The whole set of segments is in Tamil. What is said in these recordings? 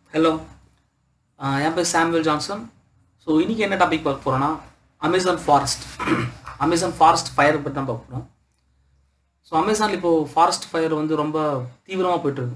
ஹலோ என் பேர் சாமுவேல் ஜான்சன் ஸோ இன்றைக்கி என்ன டாபிக் பார்க்க போகிறோன்னா Amazon forest Amazon forest fire பற்றி தான் பார்க்க போகிறோம் ஸோ அமேசான் இப்போது ஃபாரஸ்ட் ஃபயர் வந்து ரொம்ப தீவிரமாக போயிட்டுருக்கு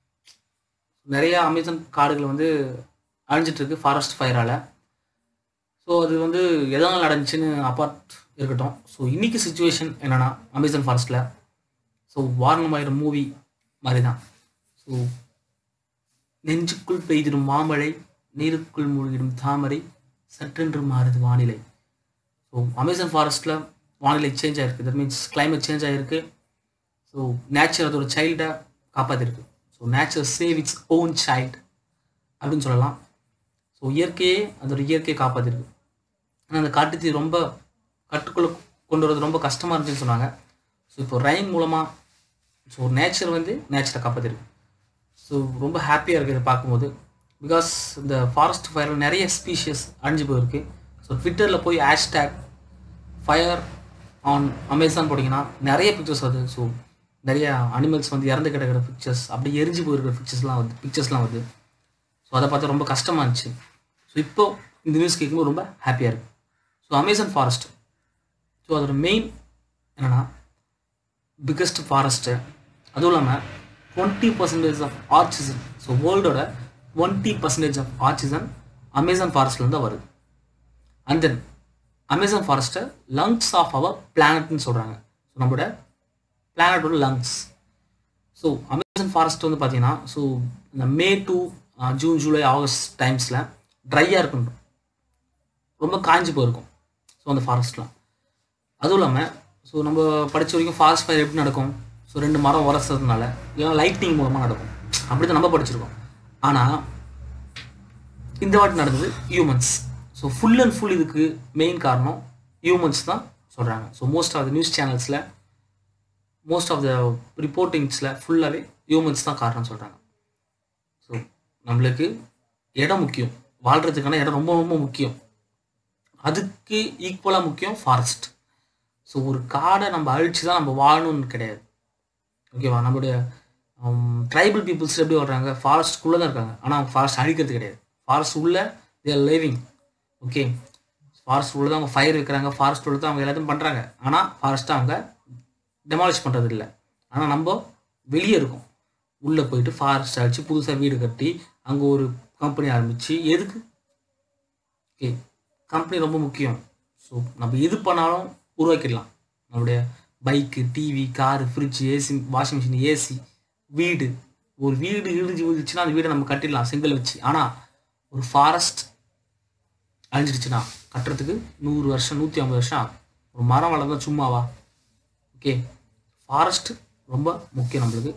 நிறைய அமேசான் காடுகள் வந்து அழிஞ்சிட்ருக்கு ஃபாரஸ்ட் ஃபயரால் ஸோ அது வந்து எதனால் நடந்துச்சுன்னு அப்பார்ட் இருக்கட்டும் ஸோ இன்றைக்கி சுச்சுவேஷன் என்னென்னா அமேசான் ஃபாரஸ்ட்டில் ஸோ வாரணமாயிரம் மூவி மாதிரி தான் ஸோ நெஞ்சுக்குள் பெய்திடும் மாமழை நீருக்குள் மூழ்கிடும் தாமரை சற்றென்று மாறுது வானிலை ஸோ அமேசான் ஃபாரஸ்ட்டில் வானிலை சேஞ்ச் ஆகிருக்கு தட் மீன்ஸ் climate சேஞ்ச் ஆகிருக்கு ஸோ நேச்சர் அதோட சைல்டை காப்பாற்றிருக்கு so nature save its own child அப்படின்னு சொல்லலாம் ஸோ இயற்கையே அதோட இயற்கையை காப்பாற்றிருக்கு ஆனால் அந்த காட்டுத்தீ ரொம்ப கட்டுக்குள்ளே கொண்டு வரது ரொம்ப கஷ்டமாக இருந்துச்சுன்னு சொன்னாங்க ஸோ இப்போ ரைன் மூலமாக ஸோ நேச்சர் வந்து நேச்சரை காப்பாற்றிருக்கு ஸோ ரொம்ப ஹாப்பியாக இருக்குது இதை பார்க்கும்போது பிகாஸ் இந்த ஃபாரஸ்ட் ஃபயரில் நிறைய ஸ்பீஷியஸ் அழிஞ்சு போயிருக்கு ஸோ ட்விட்டரில் போய் ஹேஷ்டேக் ஃபயர் ஆன் அமேசான் போட்டிங்கன்னா நிறைய பிக்சர்ஸ் வருது ஸோ நிறைய அனிமல்ஸ் வந்து இறந்து கிடக்கிற பிக்சர்ஸ் அப்படி எரிஞ்சு போயிருக்கிற பிக்சர்ஸ்லாம் வருது பிக்சர்ஸ்லாம் வருது ஸோ அதை பார்த்தா ரொம்ப கஷ்டமாக இருந்துச்சு ஸோ இப்போ இந்த நியூஸ் கேட்கும்போது ரொம்ப ஹாப்பியாக இருக்குது ஸோ அமேசான் ஃபாரஸ்ட் ஸோ அதோட மெயின் என்னென்னா பிக்கஸ்ட் ஃபாரஸ்ட்டு அதுவும் இல்லாமல் twenty percentage of oxygen so வேர்ல்டோட twenty percentage of oxygen Amazon ஃபாரஸ்ட்லேருந்து தான் வருது அண்ட் தென் அமேசான் ஃபாரஸ்ட்டை லங்ஸ் ஆஃப் அவர் பிளானட்னு சொல்கிறாங்க ஸோ நம்மளோட பிளானட்டோட லங்ஸ் ஸோ அமேசான் ஃபாரஸ்ட் வந்து பார்த்தீங்கன்னா ஸோ இந்த May to June July August டைம்ஸில் ட்ரையாக இருக்கணும் ரொம்ப காஞ்சி போயிருக்கும் ஸோ அந்த ஃபாரஸ்ட்லாம் அதுவும் இல்லாமல் ஸோ நம்ம படித்த வரைக்கும் ஃபாரஸ்ட் ஃபயர் எப்படி நடக்கும் ஸோ ரெண்டு மரம் உரசதுனால இல்லைன்னா லைட்டிங் மூலமாக நடக்கும் அப்படி தான் நம்ம படிச்சிருக்கோம் ஆனால் இந்த வாட்டி நடந்தது humans so full and full இதுக்கு மெயின் காரணம் ஹியூமன்ஸ் தான் சொல்கிறாங்க so most of the news சேனல்ஸில் மோஸ்ட் ஆஃப் த ரிப்போர்ட்டிங்ஸில் ஃபுல்லாகவே ஹியூமன்ஸ் தான் காரணம் சொல்கிறாங்க ஸோ நம்மளுக்கு இடம் முக்கியம் வாழ்கிறதுக்கான இடம் ரொம்ப ரொம்ப முக்கியம் அதுக்கு ஈக்குவலாக முக்கியம் ஃபாரஸ்ட் ஸோ ஒரு காடை நம்ம அழிச்சு தான் நம்ம வாழணும்னு கிடையாது ஓகேவா நம்மளுடைய ட்ரைபல் பீப்புள்ஸ் எப்படி வர்றாங்க ஃபாரஸ்ட்குள்ளே தான் இருக்காங்க ஆனால் அவங்க ஃபாரஸ்ட் அழிக்கிறது கிடையாது ஃபாரஸ்ட் உள்ள தேர் லிவிங் ஓகே ஃபாரஸ்ட் உள்ள தான் அவங்க ஃபயர் வைக்கிறாங்க ஃபாரஸ்ட் உள்ள தான் அவங்க எல்லாத்தையும் பண்ணுறாங்க ஆனால் ஃபாரஸ்ட்டை அவங்க டெமாலிஷ் பண்ணுறது இல்லை ஆனால் நம்ம வெளியே இருக்கோம் உள்ளே போயிட்டு ஃபாரஸ்ட் அடித்து புதுசாக வீடு கட்டி அங்கே ஒரு கம்பெனி ஆரம்பித்து எதுக்கு ஓகே கம்பெனி ரொம்ப முக்கியம் ஸோ நம்ம எது பண்ணாலும் உருவாக்கிடலாம் நம்மளுடைய bike TV car fridge AC washing machine AC வீடு ஒரு வீடு இடிஞ்சு விழுந்துச்சுன்னா அந்த வீடை நம்ம கட்டிடலாம் செங்கல் வச்சு ஆனால் ஒரு ஃபாரஸ்ட் அழிஞ்சிடுச்சுன்னா கட்டுறதுக்கு நூறு வருஷம் நூற்றி ஐம்பது வருஷம் ஆகும் ஒரு மரம் வளர்ந்தா சும்மாவா ஓகே ஃபாரஸ்ட் ரொம்ப முக்கியம் நம்மளுக்கு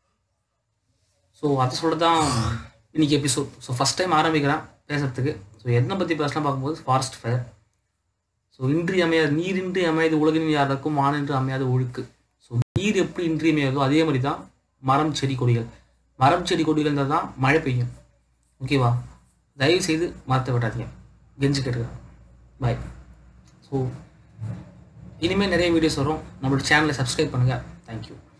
ஸோ அதை சொல்ல தான் இன்னைக்கு எபிசோட் ஸோ ஃபஸ்ட் டைம் ஆரம்பிக்கிறேன் பேசுகிறதுக்கு ஸோ எதனை பற்றி பேசலாம் பார்க்கும்போது ஃபாரஸ்ட் ஃபயர் ஸோ இன்றி அமையாது நீர் இன்றி அமையாது உலகின் யாருக்கும் வானின்றி அமையாத ஒழுக்கு ஸோ நீர் எப்படி இன்றி அமையாதோ அதே மாதிரி தான் மரம் செடி கொடிகள் மரம் செடி கொடிகள் இருந்தால் தான் மழை பெய்யும் ஓகேவா தயவு செய்து மரத்தை விடாதீங்க கெஞ்சு கேட்டுக்கிறேன் பாய் ஸோ இனிமேல் நிறைய வீடியோஸ் வரும் நம்மளோட சேனலை சப்ஸ்கிரைப் பண்ணுங்கள் தேங்க்யூ